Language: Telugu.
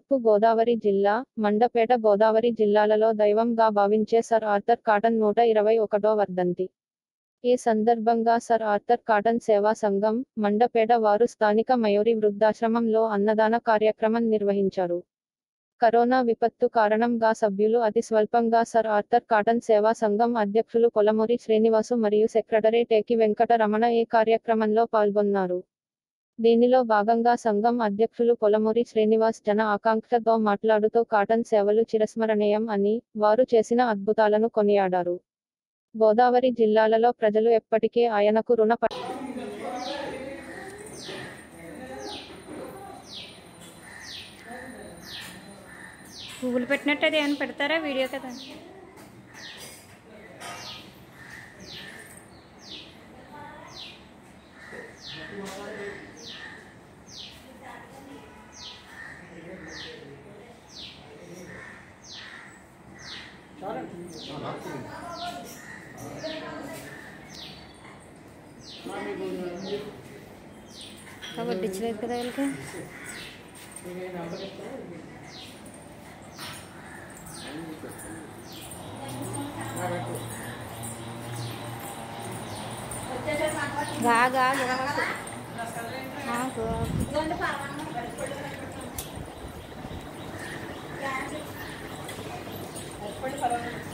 తూర్పు గోదావరి జిల్లా మండపేట గోదావరి జిల్లాలలో దైవంగా భావించే సర్ ఆర్థర్ కాటన్ నూట ఇరవై ఒకటో వర్ధంతి ఈ సందర్భంగా సర్ ఆర్థర్ కాటన్ సేవా సంఘం మండపేట వారు స్థానిక మయూరి వృద్ధాశ్రమంలో అన్నదాన కార్యక్రమం నిర్వహించారు కరోనా విపత్తు కారణంగా సభ్యులు అతి స్వల్పంగా సర్ ఆర్థర్ కాటన్ సేవా సంఘం అధ్యక్షులు కొలమూరి శ్రీనివాసు మరియు సెక్రటరీ టేకి వెంకట రమణ ఈ కార్యక్రమంలో పాల్గొన్నారు దీనిలో భాగంగా సంఘం అధ్యక్షులు కొలమూరి శ్రీనివాస్ జన ఆకాంక్షతో మాట్లాడుతూ కాటన్ సేవలు చిరస్మరణీయం అని వారు చేసిన అద్భుతాలను కొనియాడారు గోదావరి జిల్లాలలో ప్రజలు ఎప్పటికీ ఆయనకు రుణ పువ్వులు పెట్టినట్టు అది ఏమైనా పెడతారా వీడియో కదా వడ్డించలేదు కదా వీళ్ళకి గాగా గిరాకు ఆకు ఎప్పటి పర్వాలేదు